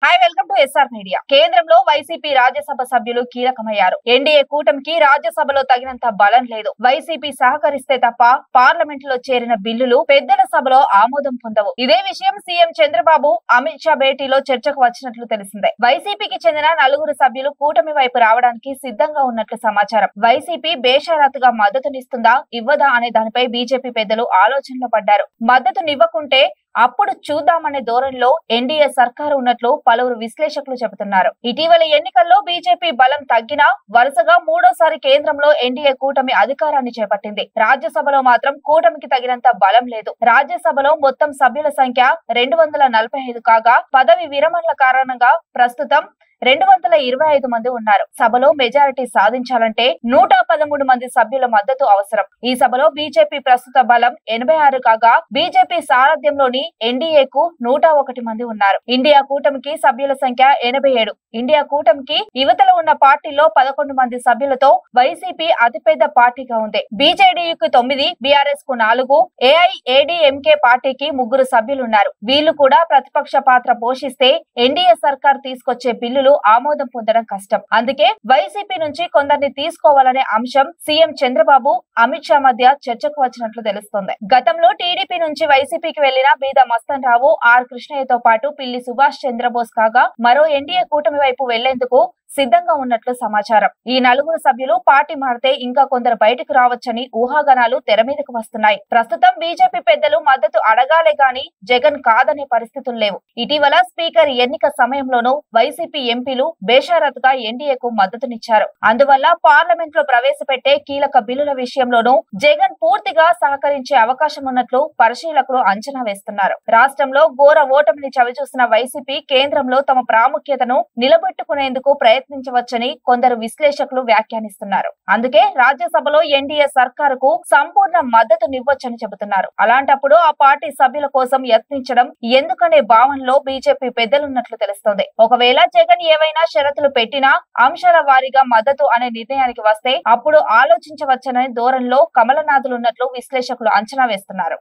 hi welcome to S R media కేంద్రంలో వైసీపీ రాజ్యసభ సభ్యులు కీలకమయ్యారు NDA కూటమికి రాజ్యసభలో తగినంత బలం లేదు వైసీపీ సహకరిస్తే తప్ప పార్లమెంట్ లో చేరిన బిల్లులు పెద్దల సభలో ఆమోదం పొందవు ఇదే విషయం సీఎం చంద్రబాబు అమిత్ షా భేటీలో చర్చకు వచ్చినట్లు తెలిసిందే వైసీపీకి చెందిన నలుగురు సభ్యులు కూటమి వైపు రావడానికి సిద్ధంగా ఉన్నట్లు సమాచారం వైసీపీ బేషరతుగా మద్దతునిస్తుందా ఇవ్వదా అనే దానిపై బీజేపీ పెద్దలు ఆలోచనలో పడ్డారు మద్దతునివ్వకుంటే అప్పుడు చూద్దామనే ధోరణిలో ఎన్డీఏ సర్కారు ఉన్నట్లు పలువురు విశ్లేషకులు చెబుతున్నారు ఇటీవల ఎన్నికల్లో బీజేపీ బలం తగ్గినా వరుసగా మూడోసారి కేంద్రంలో ఎన్డీఏ కూటమి అధికారాన్ని చేపట్టింది రాజ్యసభలో మాత్రం కూటమికి తగినంత బలం లేదు రాజ్యసభలో మొత్తం సభ్యుల సంఖ్య రెండు వందల నలభై ఐదు కాగా పదవి విరమణల కారణంగా ప్రస్తుతం రెండు వందల ఇరవై ఐదు మంది ఉన్నారు సభలో మెజారిటీ సాధించాలంటే నూట పదమూడు మంది సభ్యుల మద్దతు అవసరం ఈ సభలో బీజేపీ ప్రస్తుత బలం ఎనభై ఆరు కాగా బీజేపీ సారథ్యంలోని ఎన్డీఏకు నూట ఒకటి మంది ఉన్నారు ఇండియా కూటమికి సభ్యుల సంఖ్య ఎనభై ఏడు ఇండియా కూటమికి యువతలో ఉన్న పార్టీలో పదకొండు మంది సభ్యులతో వైసీపీ అతిపెద్ద పార్టీగా ఉంది బీజేడీయుకు తొమ్మిది బీఆర్ఎస్ కు నాలుగు ఏఐఏడీఎంకే పార్టీకి ముగ్గురు సభ్యులున్నారు వీళ్లు కూడా ప్రతిపక్ష పాత్ర పోషిస్తే ఎన్డీఏ సర్కార్ తీసుకొచ్చే బిల్లులు ఆమోదం పొందడం కష్టం అందుకే వైసీపీ నుంచి కొందరిని తీసుకోవాలనే అంశం సీఎం చంద్రబాబు అమిత్ షా మధ్య చర్చకు వచ్చినట్లు తెలుస్తోంది గతంలో టీడీపీ నుంచి వైసీపీకి వెళ్లిన బీద మస్తన్ రావు ఆర్ కృష్ణయ్యతో పాటు పిల్లి సుభాష్ చంద్రబోస్ కాగా మరో ఎన్డీఏ కూటమి వైపు వెళ్లేందుకు సిద్ధంగా ఉన్నట్లు సమాచారం ఈ నలుగురు సభ్యులు పార్టీ మారితే ఇంకా కొందరు బయటకు రావచ్చని ఊహాగానాలు తెర మీదకు వస్తున్నాయి ప్రస్తుతం బీజేపీ పెద్దలు మద్దతు అడగాలే గాని జగన్ కాదనే పరిస్థితులు లేవు ఇటీవల స్పీకర్ ఎన్నిక సమయంలోనూ వైసీపీ ఎంపీలు బేషరతుగా ఎన్డీఏకు మద్దతునిచ్చారు అందువల్ల పార్లమెంట్ లో ప్రవేశపెట్టే కీలక బిల్లుల విషయంలోనూ జగన్ పూర్తిగా సహకరించే అవకాశం ఉన్నట్లు పరిశీలకులు అంచనా వేస్తున్నారు రాష్ట్రంలో ఘోర ఓటమిని చవిచూసిన వైసీపీ కేంద్రంలో తమ ప్రాముఖ్యతను నిలబెట్టుకునేందుకు ప్రయత్నించవచ్చని కొందరు విశ్లేషకులు వ్యాఖ్యానిస్తున్నారు అందుకే రాజ్యసభలో ఎన్డీఏ సర్కారుకు సంపూర్ణ మద్దతునివ్వొచ్చని చెబుతున్నారు అలాంటప్పుడు ఆ పార్టీ సభ్యుల కోసం యత్నించడం ఎందుకనే భావనలో బీజేపీ పెద్దలున్నట్లు తెలుస్తోంది ఒకవేళ జగన్ ఏవైనా షరతులు పెట్టినా అంశాల వారీగా మద్దతు అనే నిర్ణయానికి వస్తే అప్పుడు ఆలోచించవచ్చనే ధోరణిలో కమలనాథులున్నట్లు విశ్లేషకులు అంచనా వేస్తున్నారు